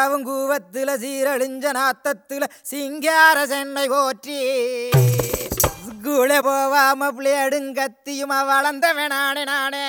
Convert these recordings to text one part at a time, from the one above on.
சீராவும் கூவத்துல சீரழிஞ்ச நாத்தத்துல சிங்கார சென்னை போற்றி கூட போவாம பிளேடும் கத்தியுமா வளர்ந்தவன் நானே நானே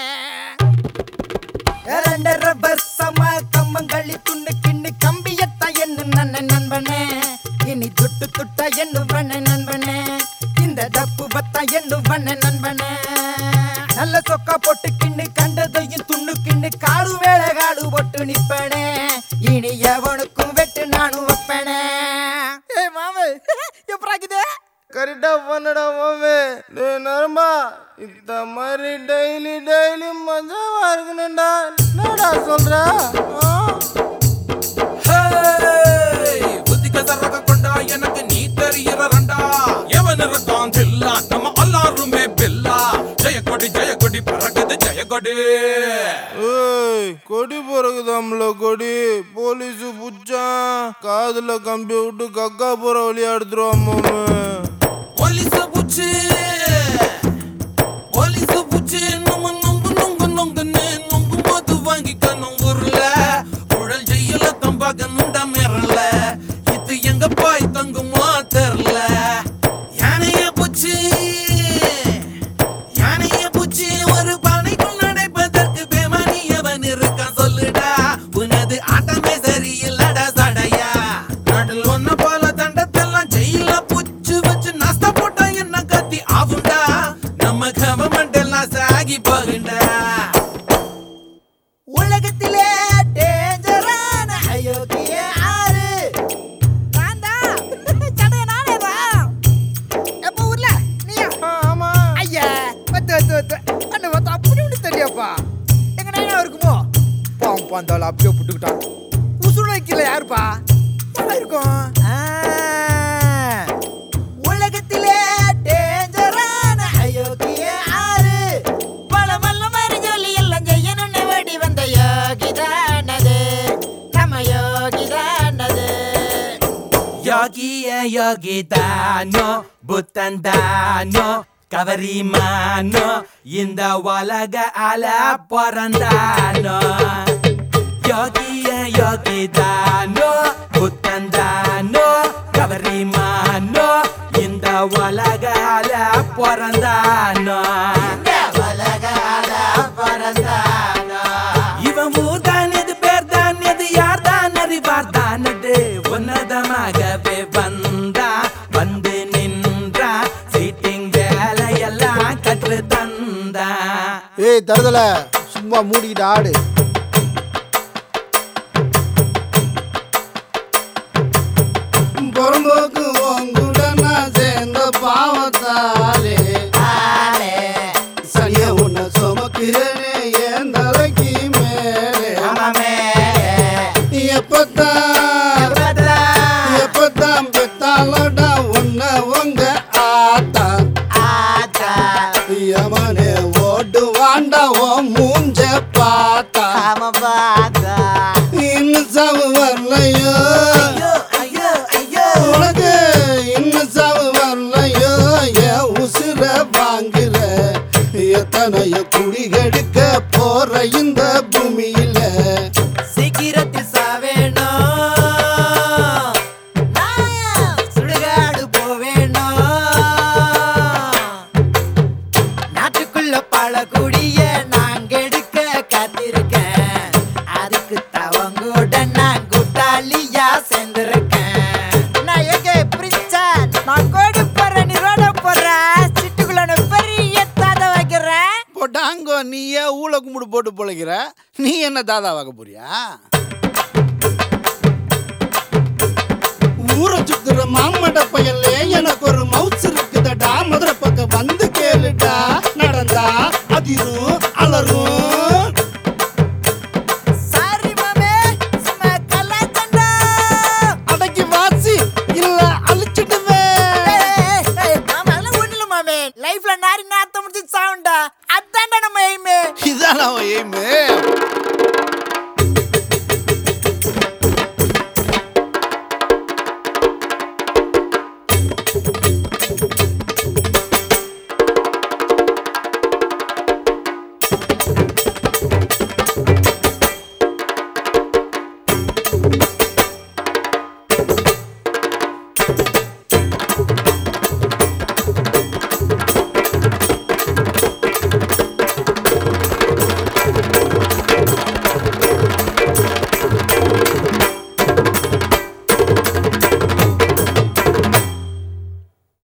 இரண்டரை வருஷமா கம்மங்களி துண்ணு கிண்ணு கம்பியத்தா என்ன நன்ன நண்பனே இனி துட்டு துட்டா என்ன பண்ண நண்பனே இந்த தப்பு பத்தா என்ன பண்ண நண்பனே நல்ல சொக்கா போட்டு கிண்ணு கண்டதையும் துண்ணு கிண்ணு காடு வேலை காடு போட்டு நிப்பனே இனி எவனுக்கும் வெட்டு நானும் வைப்பனே ஏய் மாமே எப்படாக்குதே கரெக்டா பண்ணடா மாமே டேய் நர்மா இந்த மாதிரி டெய்லி டெய்லி மஜாவா இருக்கணும்டா என்னடா சொல்ற ஆ? ஹேய், புத்திக சரக கொண்டா எனக்கு நீ தெரியறண்டா எவன் இருக்கான் தில்லா நம்ம எல்லாருமே பில்லா ஜெயக்கொடி ஜெயக்கொடி பறக்குது ஜெயக்கொடி ஏய் கொடி பிறகுதாம்ல கொடி போலீஸ் புச்சான் காதுல கம்பி விட்டு கக்கா போற வழியா எடுத்துருவான் மாமே போலீஸ் பூச்சி போலீஸ் பூச்சி நம்ம நொங்கு நொங்கு நொங்குன்னு நொங்கு போது வாங்கிக்கணும் ஊர்ல உழல் ஜெயில தம்பாக நுண்டா மேறல இது எங்க பாய் தங்குமா தெரியல யானைய பூச்சி யானைய பூச்சி ஒரு பானைக்குள் நடைப்பதற்கு பேமானி எவன் இருக்கான் சொல்லுடா உனது ஆட்டமே சரியில்லடா சடையா நாட்டில் ஒன்ன போல தண்டத்தெல்லாம் ஜெயில புச்சு வச்சு நாஸ்தா போட்டா என்ன கத்தி ஆகுண்டா நம்ம கவர்மெண்ட் எல்லாம் சாகி போகுண்டா உலகத்திலே டேஞ்சரான அயோக்கிய ஆறு நான் தான் சடைய நானே தான் எப்ப ஊர்ல நீயா ஆமா ஐயா வத்து வத்து வத்து அண்ணன் வத்து அப்படி இப்படி தெரியாப்பா எங்க நாயனா இருக்குமோ பாவம் பாந்தாள் அப்படியே புட்டுக்கிட்டான் உசுறு வைக்கல யாருப்பா யாரா இருக்கும் ஆ, உலகத்திலே டேஞ்சரான அயோக்கிய ஆறு பல மல்ல மாதிரி சொல்லி எல்லாம் செய்யணும்னு வேடி வந்த யோகிதானது நம்ம யோகிதானது யோகிய யோகி தானோ புத்தன் தானோ கவரிமானோ இந்த உலக அல பிறந்தானோ யோகிய யோகி தானோ புத்தன் தானோ கவரிமானோ இந்த உலக அல பிறந்தானோ இவன் ஊர்தானது பேர் தானது யார் தான் அறிவார் தானது உன்னதமாகவே வந்தா வந்து நின்றா சீட்டிங் வேலையெல்லாம் கற்று தந்தா ஏய் தருதல சும்மா மூடிக்கிட்டு ஆடு புறம்போக்கு உங்கூட நான் சேர்ந்த பாவத்தாலே சரியா உன்னை சுமக்கிறேனே என் தலைக்கு மேலே எப்பத்தான் எப்பத்தான் பெத்தாலடா உன்னை உங்க ஆத்தா யமனே ஓடு வாண்டா ஓ மூஞ்ச பார்த்தா இன்னும் சாவு வரலையோ ஐயோ ஐயோ உனக்கு இன்னும் சாவு வரலையோ என் உசுர வாங்குற எத்தனைய குடிகெடுக்க போற இந்த பூமியில சீக்கிரத்தில் சாவேணும் நான் சுடுகாடு போவேணும் நாட்டுக்குள்ள பல குடிய நான் கெடுக்க காத்திருக்கேன் அதுக்கு தவங்கூட நான் கூட்டாளியா சேர்ந்திருக்கேன் நான் எங்க பிரிச்சா நான் கோடி போறேன் நீ ரோட போற சிட்டுக்குள்ள நான் பெரிய தாத வைக்கிறேன் போட்டாங்கோ நீ ஏன் ஊழ கும்பிடு போட்டு பொழைக்கிற நீ என்ன தாதா வாக்க போறியா ஊரை சுத்துற மாமட பயலே எனக்கு ஒரு மவுஸ் இருக்குதடா மதுரை பக்கம் வந்து கேளுடா நடந்தா அதிரும் அலரும் சாரி மாமே சும்மா கலாச்சண்டா அடக்கி வாசி இல்ல அழிச்சிடுவேன் மாமா அதெல்லாம் ஒண்ணு இல்ல மாமே லைஃப்ல நாரி நாத்த முடிச்சு சாவுண்டா அதான்டா நம்ம எய்மே இதான் அவன் எய்மு